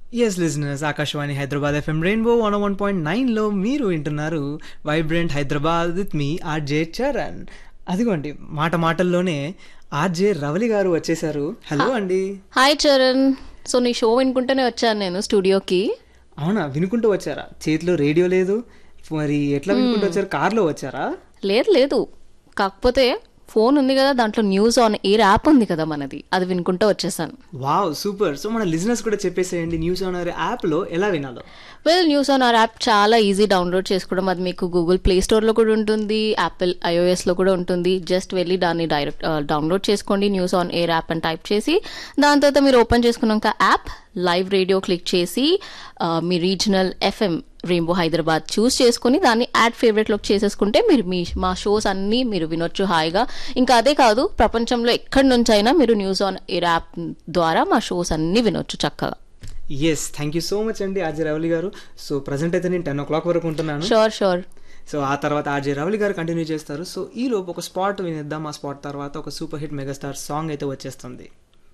yes listeners Akashvani Hyderabad FM Rainbow one one point నైన్లో మీరు వింటున్నారు వైబ్రెంట్ హైదరాబాద్ విత్ మీ ఆర్జే చరణ్ అదిగోండి మాట మాటల్లోనే ఆర్జే రవలి గారు వచ్చేసారు హలో అండి హాయ్ చరణ్ సో నీ షో వినుకుంటూనే వచ్చాను నేను స్టూడియోకి అవునా వినుకుంటూ వచ్చారా చేతిలో రేడియో లేదు మరి ఎట్లా వినుకుంటూ వచ్చారు కార్లో వచ్చారా లేదు లేదు కాకపోతే ఫోన్ ఉంది కదా దాంట్లో న్యూస్ ఆన్ ఎయిర్ యాప్ ఉంది కదా మనది అది వినుకుంటూ వచ్చేసాను వావ్ సూపర్ సో మన లిజనర్స్ కూడా చెప్పేసేయండి న్యూస్ ఆన్ యాప్లో ఎలా వినాలో well news on air app చాలా ఈజీ డౌన్లోడ్ చేసుకోవడం అది మీకు గూగుల్ ప్లే స్టోర్లో కూడా ఉంటుంది యాపిల్ ఐఓఎస్లో కూడా ఉంటుంది జస్ట్ వెళ్ళి దాన్ని డైరెక్ట్ డౌన్లోడ్ చేసుకోండి న్యూస్ ఆన్ ఎయిర్ యాప్ అని టైప్ చేసి దాని తర్వాత మీరు ఓపెన్ చేసుకున్నాక యాప్ లైవ్ రేడియో క్లిక్ చేసి ఆ, మీ regional FM Rainbow Hyderabad choose చేసుకుని దాన్ని యాడ్ ఫేవరెట్లోకి చేసేసుకుంటే మీరు మీ మా షోస్ అన్నీ మీరు వినొచ్చు హాయిగా ఇంకా అదే కాదు ప్రపంచంలో ఎక్కడి నుంచి అయినా మీరు న్యూస్ ఆన్ ఎయిర్ యాప్ ద్వారా మా షోస్ అన్నీ వినొచ్చు చక్కగా yes thank you so much అండి ఆర్జే రవలి గారు సో ప్రజెంట్ అయితే నేను టెన్ ఓ క్లాక్ వరకు ఉంటున్నాను షూర్ షూర్ సో ఆ తర్వాత ఆర్జే రవలి గారు కంటిన్యూ చేస్తారు సో ఈ లోపు ఒక స్పాట్ వినిద్దాం ఆ స్పాట్ తర్వాత ఒక సూపర్ హిట్ మెగాస్టార్ సాంగ్ అయితే వచ్చేస్తుంది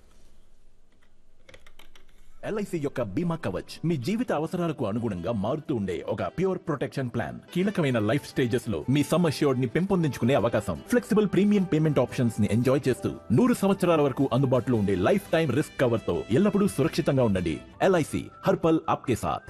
ఎల్ఐసి యొక్క బీమా కవచ్ మీ జీవిత అవసరాలకు అనుగుణంగా మారుతూ ఉండే ఒక ప్యూర్ ప్రొటెక్షన్ ప్లాన్ కీలకమైన లైఫ్ స్టేజెస్ లో మీ సమ్ అష్యూర్డ్ ని పెంపొందించుకునే అవకాశం ఫ్లెక్సిబుల్ ప్రీమియం పేమెంట్ ఆప్షన్స్ ని ఎంజాయ్ చేస్తూ నూరు సంవత్సరాల వరకు అందుబాటులో ఉండే లైఫ్ టైం రిస్క్ కవర్ తో ఎల్లప్పుడూ సురక్షితంగా ఉండండి ఎల్ఐసి హర్పల్ ఆప్కే సాథ్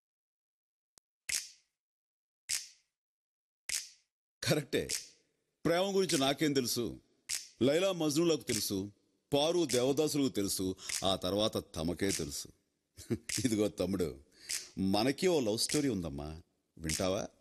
కరెక్టే ప్రేమ గురించి నాకేం తెలుసు లైలా మజ్నులకు తెలుసు పారు దేవదాసులకు తెలుసు ఆ తర్వాత తమకే తెలుసు ఇదిగో తమ్ముడు మనకి ఓ లవ్ స్టోరీ ఉందమ్మా వింటావా